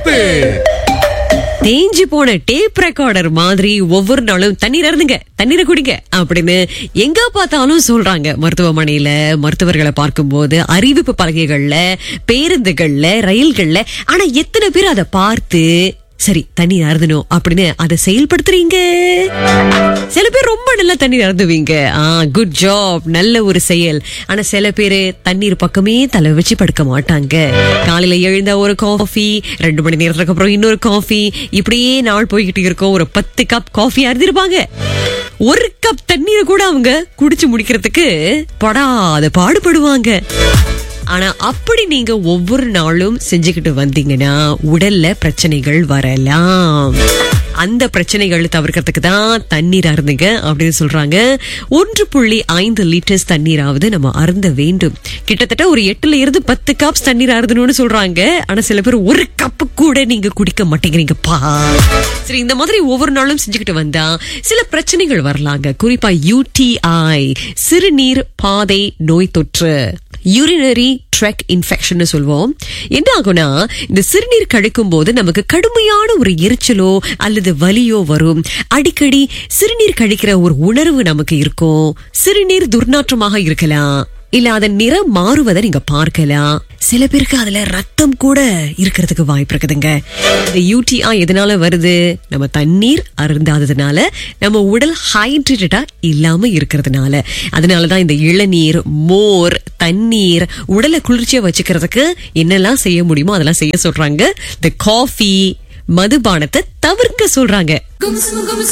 சிறப்பு தேஞ்சு போன டேப் ரெக்கார்டர் மாதிரி ஒவ்வொரு நாளும் தண்ணீர் அருந்துங்க தண்ணீரை குடிங்க அப்படின்னு எங்க பார்த்தாலும் சொல்றாங்க மருத்துவமனையில மருத்துவர்களை பார்க்கும்போது அறிவிப்பு பலகைகள்ல பேருந்துகள்ல ரயில்கள்ல ஆனா எத்தனை பேர் அதை பார்த்து சரி தண்ணீர் அருந்தணும் அப்படின்னு அதை செயல்படுத்துறீங்க சில பேர் ரொம்ப நல்லா தண்ணீர் அருந்துவீங்க ஆ குட் ஜாப் நல்ல ஒரு செயல் ஆனா சில பேரு தண்ணீர் பக்கமே தலை வச்சு படுக்க மாட்டாங்க காலையில எழுந்த ஒரு காஃபி ரெண்டு மணி நேரத்துக்கு அப்புறம் இன்னொரு காஃபி இப்படியே நாள் போய்கிட்டு இருக்கோம் ஒரு பத்து கப் காஃபி அருந்திருப்பாங்க ஒரு கப் தண்ணீரை கூட அவங்க குடிச்சு முடிக்கிறதுக்கு படாத பாடுபடுவாங்க ஆனா அப்படி நீங்க ஒவ்வொரு நாளும் செஞ்சுக்கிட்டு வந்தீங்கன்னா உடல்ல பிரச்சனைகள் வரலாம் அந்த பிரச்சனைகள் தவிர்க்கிறதுக்கு தான் தண்ணீர் அருந்துங்க அப்படின்னு சொல்றாங்க ஒன்று புள்ளி ஐந்து லிட்டர்ஸ் தண்ணீராவது நம்ம அருந்த வேண்டும் கிட்டத்தட்ட ஒரு எட்டுல இருந்து பத்து கப்ஸ் தண்ணீர் அருந்தணும்னு சொல்றாங்க ஆனா சில பேர் ஒரு கப்பு கூட நீங்க குடிக்க மாட்டேங்கிறீங்கப்பா சரி இந்த மாதிரி ஒவ்வொரு நாளும் செஞ்சுக்கிட்டு வந்தா சில பிரச்சனைகள் வரலாங்க குறிப்பா யூடிஐ சிறுநீர் பாதை நோய் தொற்று யூரினரி ட்ரெக் இன்ஃபெக்ஷன் சொல்வோம் என்ன ஆகும்னா இந்த சிறுநீர் கழிக்கும் போது நமக்கு கடுமையான ஒரு எரிச்சலோ அல்லது வலியோ வரும் அடிக்கடி சிறுநீர் கழிக்கிற ஒரு உணர்வு நமக்கு இருக்கும் சிறுநீர் துர்நாற்றமாக இருக்கலாம் இல்ல அதன் நிறம் மாறுவதை நீங்க பார்க்கலாம் சில பேருக்கு அதுல ரத்தம் கூட இருக்கிறதுக்கு வாய்ப்பு இருக்குதுங்க இந்த யூடிஐ எதனால வருது நம்ம தண்ணீர் அருந்தாததுனால நம்ம உடல் ஹைட்ரேட்டடா இல்லாம இருக்கிறதுனால அதனாலதான் இந்த இளநீர் மோர் தண்ணீர் உடலை குளிர்ச்சியா வச்சுக்கிறதுக்கு என்னெல்லாம் செய்ய முடியுமோ அதெல்லாம் செய்ய சொல்றாங்க இந்த காஃபி மதுபானத்தை தவிர்க்க சொல்றாங்க